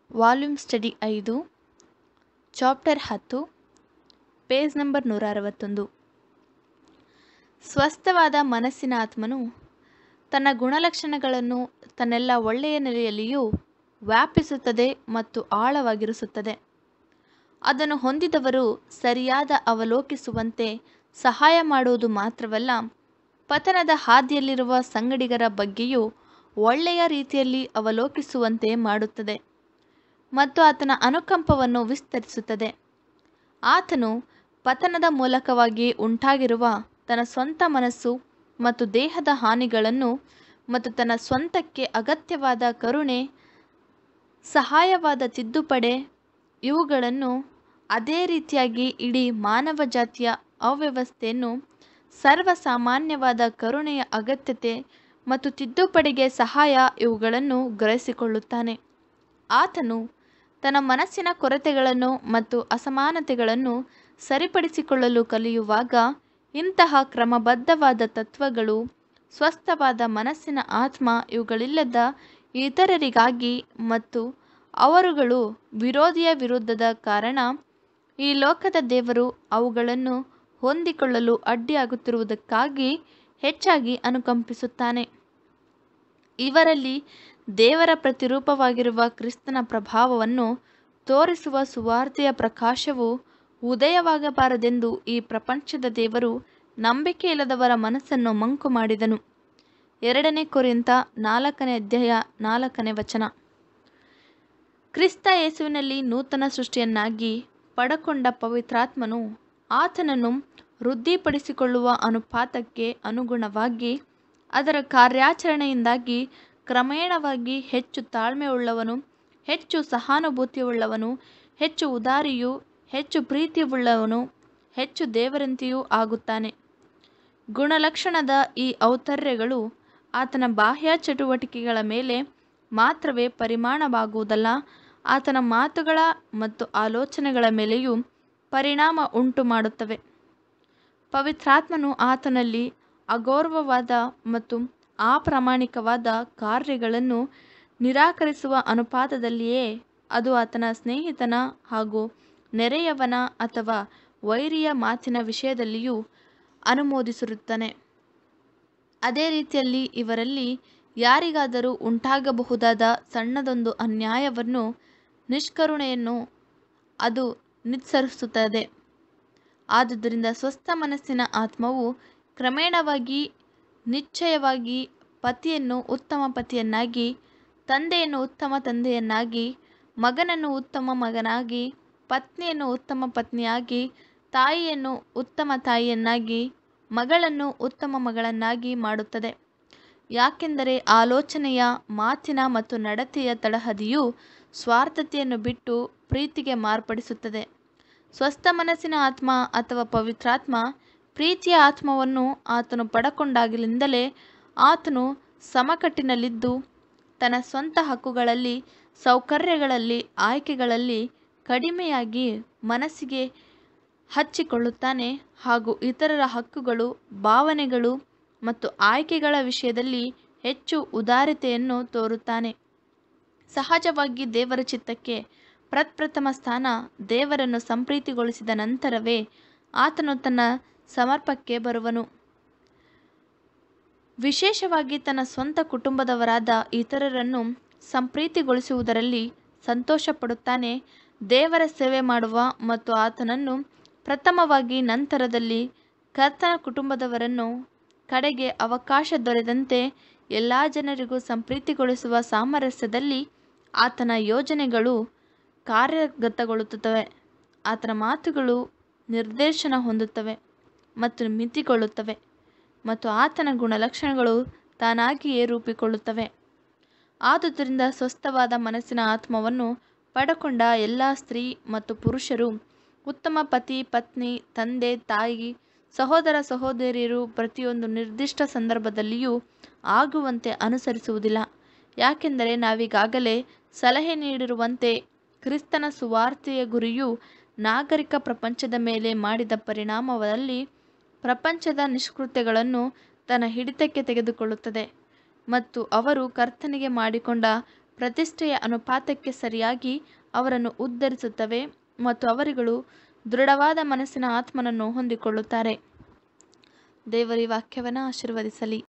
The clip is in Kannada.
ವಾಲ್ಯೂಮ್ ಸ್ಟಡಿ ಐದು ಚಾಪ್ಟರ್ ಹತ್ತು ಪೇಜ್ ನಂಬರ್ ನೂರ ಅರವತ್ತೊಂದು ಸ್ವಸ್ಥವಾದ ಮನಸ್ಸಿನ ಆತ್ಮನು ತನ್ನ ಗುಣಲಕ್ಷಣಗಳನ್ನು ತನ್ನೆಲ್ಲ ಒಳ್ಳೆಯ ನೆಲೆಯಲ್ಲಿಯೂ ವ್ಯಾಪಿಸುತ್ತದೆ ಮತ್ತು ಆಳವಾಗಿರಿಸುತ್ತದೆ ಅದನ್ನು ಹೊಂದಿದವರು ಸರಿಯಾದ ಅವಲೋಕಿಸುವಂತೆ ಸಹಾಯ ಮಾಡುವುದು ಮಾತ್ರವಲ್ಲ ಪತನದ ಹಾದಿಯಲ್ಲಿರುವ ಸಂಗಡಿಗರ ಬಗ್ಗೆಯೂ ಒಳ್ಳೆಯ ರೀತಿಯಲ್ಲಿ ಅವಲೋಕಿಸುವಂತೆ ಮಾಡುತ್ತದೆ ಮತ್ತು ಆತನ ಅನುಕಂಪವನ್ನು ವಿಸ್ತರಿಸುತ್ತದೆ ಆತನು ಪತನದ ಮೂಲಕವಾಗಿ ಉಂಟಾಗಿರುವ ತನ್ನ ಸ್ವಂತ ಮನಸ್ಸು ಮತ್ತು ದೇಹದ ಹಾನಿಗಳನ್ನು ಮತ್ತು ತನ್ನ ಸ್ವಂತಕ್ಕೆ ಅಗತ್ಯವಾದ ಕರುಣೆ ಸಹಾಯವಾದ ತಿದ್ದುಪಡೆ ಇವುಗಳನ್ನು ಅದೇ ರೀತಿಯಾಗಿ ಇಡೀ ಮಾನವ ಜಾತಿಯ ಅವ್ಯವಸ್ಥೆಯನ್ನು ಸರ್ವಸಾಮಾನ್ಯವಾದ ಕರುಣೆಯ ಅಗತ್ಯತೆ ಮತ್ತು ತಿದ್ದುಪಡಿಗೆ ಸಹಾಯ ಇವುಗಳನ್ನು ಗ್ರಹಿಸಿಕೊಳ್ಳುತ್ತಾನೆ ಆತನು ತನ್ನ ಮನಸ್ಸಿನ ಕೊರತೆಗಳನ್ನು ಮತ್ತು ಅಸಮಾನತೆಗಳನ್ನು ಸರಿಪಡಿಸಿಕೊಳ್ಳಲು ಕಲಿಯುವಾಗ ಇಂತಹ ಕ್ರಮಬದ್ಧವಾದ ತತ್ವಗಳು ಸ್ವಸ್ಥವಾದ ಮನಸ್ಸಿನ ಆತ್ಮ ಇವುಗಳಿಲ್ಲದ ಇತರರಿಗಾಗಿ ಮತ್ತು ಅವರುಗಳು ವಿರೋಧಿಯ ವಿರುದ್ಧದ ಕಾರಣ ಈ ಲೋಕದ ದೇವರು ಅವುಗಳನ್ನು ಹೊಂದಿಕೊಳ್ಳಲು ಅಡ್ಡಿಯಾಗುತ್ತಿರುವುದಕ್ಕಾಗಿ ಹೆಚ್ಚಾಗಿ ಅನುಕಂಪಿಸುತ್ತಾನೆ ಇವರಲ್ಲಿ ದೇವರ ಪ್ರತಿರೂಪವಾಗಿರುವ ಕ್ರಿಸ್ತನ ಪ್ರಭಾವವನ್ನು ತೋರಿಸುವ ಸುವಾರ್ತೆಯ ಪ್ರಕಾಶವು ಉದಯವಾಗಬಾರದೆಂದು ಈ ಪ್ರಪಂಚದ ದೇವರು ನಂಬಿಕೆಯಿಲ್ಲದವರ ಮನಸ್ಸನ್ನು ಮಂಕು ಮಾಡಿದನು ಎರಡನೇ ಕೊರಿಂತ ನಾಲ್ಕನೇ ಅಧ್ಯಾಯ ನಾಲ್ಕನೇ ವಚನ ಕ್ರಿಸ್ತ ಯೇಸುವಿನಲ್ಲಿ ನೂತನ ಸೃಷ್ಟಿಯನ್ನಾಗಿ ಪಡಕೊಂಡ ಪವಿತ್ರಾತ್ಮನು ಆತನನ್ನು ವೃದ್ಧಿಪಡಿಸಿಕೊಳ್ಳುವ ಅನುಪಾತಕ್ಕೆ ಅನುಗುಣವಾಗಿ ಅದರ ಕಾರ್ಯಾಚರಣೆಯಿಂದಾಗಿ ಕ್ರಮೇಣವಾಗಿ ಹೆಚ್ಚು ತಾಳ್ಮೆಯುಳ್ಳವನು ಹೆಚ್ಚು ಸಹಾನುಭೂತಿಯುಳ್ಳವನು ಹೆಚ್ಚು ಉದಾರಿಯೂ ಹೆಚ್ಚು ಪ್ರೀತಿಯುಳ್ಳವನು ಹೆಚ್ಚು ದೇವರಂತೆಯೂ ಆಗುತ್ತಾನೆ ಗುಣಲಕ್ಷಣದ ಈ ಔತರ್ಯಗಳು ಆತನ ಬಾಹ್ಯ ಚಟುವಟಿಕೆಗಳ ಮೇಲೆ ಮಾತ್ರವೇ ಪರಿಮಾಣವಾಗುವುದಲ್ಲ ಆತನ ಮಾತುಗಳ ಮತ್ತು ಆಲೋಚನೆಗಳ ಮೇಲೆಯೂ ಪರಿಣಾಮ ಉಂಟು ಮಾಡುತ್ತವೆ ಪವಿತ್ರಾತ್ಮನು ಆತನಲ್ಲಿ ಅಗೌರವವಾದ ಮತ್ತು ಅಪ್ರಾಮಾಣಿಕವಾದ ಕಾರ್ಯಗಳನ್ನು ನಿರಾಕರಿಸುವ ಅನುಪಾತದಲ್ಲಿಯೇ ಅದು ಆತನ ಸ್ನೇಹಿತನ ಹಾಗೂ ನೆರೆಯವನ ಅಥವಾ ವೈರಿಯ ಮಾತಿನ ವಿಷಯದಲ್ಲಿಯೂ ಅನುಮೋದಿಸಿರುತ್ತಾನೆ ಅದೇ ರೀತಿಯಲ್ಲಿ ಇವರಲ್ಲಿ ಯಾರಿಗಾದರೂ ಉಂಟಾಗಬಹುದಾದ ಸಣ್ಣದೊಂದು ಅನ್ಯಾಯವನ್ನು ನಿಷ್ಕರುಣೆಯನ್ನು ಅದು ನಿತ್ಸರಿಸುತ್ತದೆ ಆದುದರಿಂದ ಸ್ವಸ್ಥ ಮನಸ್ಸಿನ ಆತ್ಮವು ಕ್ರಮೇಣವಾಗಿ ನಿಶ್ಚಯವಾಗಿ ಪತಿಯನ್ನು ಉತ್ತಮ ಪತಿಯನ್ನಾಗಿ ತಂದೆಯನ್ನು ಉತ್ತಮ ತಂದೆಯನ್ನಾಗಿ ಮಗನನ್ನು ಉತ್ತಮ ಮಗನಾಗಿ ಪತ್ನಿಯನ್ನು ಉತ್ತಮ ಪತ್ನಿಯಾಗಿ ತಾಯಿಯನ್ನು ಉತ್ತಮ ತಾಯಿಯನ್ನಾಗಿ ಮಗಳನ್ನು ಉತ್ತಮ ಮಗಳನ್ನಾಗಿ ಮಾಡುತ್ತದೆ ಯಾಕೆಂದರೆ ಆಲೋಚನೆಯ ಮಾತಿನ ಮತ್ತು ನಡತೆಯ ತಳಹದಿಯು ಸ್ವಾರ್ಥತೆಯನ್ನು ಬಿಟ್ಟು ಪ್ರೀತಿಗೆ ಮಾರ್ಪಡಿಸುತ್ತದೆ ಸ್ವಸ್ಥ ಮನಸ್ಸಿನ ಆತ್ಮ ಅಥವಾ ಪವಿತ್ರಾತ್ಮ ಪ್ರೀತಿಯ ಆತ್ಮವನ್ನು ಆತನು ಪಡಕೊಂಡಾಗಲಿಂದಲೇ ಆತನು ಸಮಕಟ್ಟಿನಲ್ಲಿದ್ದು ತನ್ನ ಸ್ವಂತ ಹಕ್ಕುಗಳಲ್ಲಿ ಸೌಕರ್ಯಗಳಲ್ಲಿ ಆಯ್ಕೆಗಳಲ್ಲಿ ಕಡಿಮೆಯಾಗಿ ಮನಸ್ಸಿಗೆ ಹಚ್ಚಿಕೊಳ್ಳುತ್ತಾನೆ ಹಾಗೂ ಇತರರ ಹಕ್ಕುಗಳು ಭಾವನೆಗಳು ಮತ್ತು ಆಯ್ಕೆಗಳ ವಿಷಯದಲ್ಲಿ ಹೆಚ್ಚು ಉದಾರತೆಯನ್ನು ತೋರುತ್ತಾನೆ ಸಹಜವಾಗಿ ದೇವರ ಚಿತ್ತಕ್ಕೆ ಪ್ರಪ್ರಥಮ ಸ್ಥಾನ ದೇವರನ್ನು ಸಂಪ್ರೀತಿಗೊಳಿಸಿದ ನಂತರವೇ ಆತನು ತನ್ನ ಸಮರ್ಪಕ್ಕೆ ಬರುವನು ವಿಶೇಷವಾಗಿ ತನ್ನ ಸ್ವಂತ ಕುಟುಂಬದವರಾದ ಇತರರನ್ನು ಸಂಪ್ರೀತಿಗೊಳಿಸುವುದರಲ್ಲಿ ಸಂತೋಷಪಡುತ್ತಾನೆ ದೇವರ ಸೇವೆ ಮಾಡುವ ಮತ್ತು ಆತನನ್ನು ಪ್ರಥಮವಾಗಿ ನಂತರದಲ್ಲಿ ಕರ್ತನ ಕುಟುಂಬದವರನ್ನು ಕಡೆಗೆ ಅವಕಾಶ ದೊರೆದಂತೆ ಎಲ್ಲ ಜನರಿಗೂ ಸಂಪ್ರೀತಿಗೊಳಿಸುವ ಸಾಮರಸ್ಯದಲ್ಲಿ ಆತನ ಯೋಜನೆಗಳು ಕಾರ್ಯಗತಗೊಳ್ಳುತ್ತವೆ ಆತನ ಮಾತುಗಳು ನಿರ್ದೇಶನ ಹೊಂದುತ್ತವೆ ಮತ್ತು ಮಿತಿಗೊಳ್ಳುತ್ತವೆ ಮತ್ತು ಆತನ ಗುಣಲಕ್ಷಣಗಳು ತಾನಾಗಿಯೇ ರೂಪುಗೊಳ್ಳುತ್ತವೆ ಆದುದರಿಂದ ಸ್ವಸ್ಥವಾದ ಮನಸ್ಸಿನ ಆತ್ಮವನ್ನು ಪಡಕೊಂಡ ಎಲ್ಲ ಸ್ತ್ರೀ ಮತ್ತು ಪುರುಷರು ಉತ್ತಮ ಪತಿ ಪತ್ನಿ ತಂದೆ ತಾಯಿ ಸಹೋದರ ಸಹೋದರಿಯರು ಪ್ರತಿಯೊಂದು ನಿರ್ದಿಷ್ಟ ಸಂದರ್ಭದಲ್ಲಿಯೂ ಆಗುವಂತೆ ಅನುಸರಿಸುವುದಿಲ್ಲ ಯಾಕೆಂದರೆ ನಾವೀಗಾಗಲೇ ಸಲಹೆ ನೀಡಿರುವಂತೆ ಕ್ರಿಸ್ತನ ಸುವಾರ್ತೆಯ ಗುರಿಯು ನಾಗರಿಕ ಪ್ರಪಂಚದ ಮೇಲೆ ಮಾಡಿದ ಪರಿಣಾಮದಲ್ಲಿ ಪ್ರಪಂಚದ ನಿಷ್ಕೃತ್ಯಗಳನ್ನು ತನ್ನ ಹಿಡಿತಕ್ಕೆ ತೆಗೆದುಕೊಳ್ಳುತ್ತದೆ ಮತ್ತು ಅವರು ಕರ್ತನಿಗೆ ಮಾಡಿಕೊಂಡ ಪ್ರತಿಷ್ಠೆಯ ಅನುಪಾತಕ್ಕೆ ಸರಿಯಾಗಿ ಅವರನ್ನು ಉದ್ಧರಿಸುತ್ತವೆ ಮತ್ತು ಅವರುಗಳು ದೃಢವಾದ ಮನಸ್ಸಿನ ಆತ್ಮನನ್ನು ಹೊಂದಿಕೊಳ್ಳುತ್ತಾರೆ ದೇವರ ಈ ವಾಕ್ಯವನ್ನು ಆಶೀರ್ವದಿಸಲಿ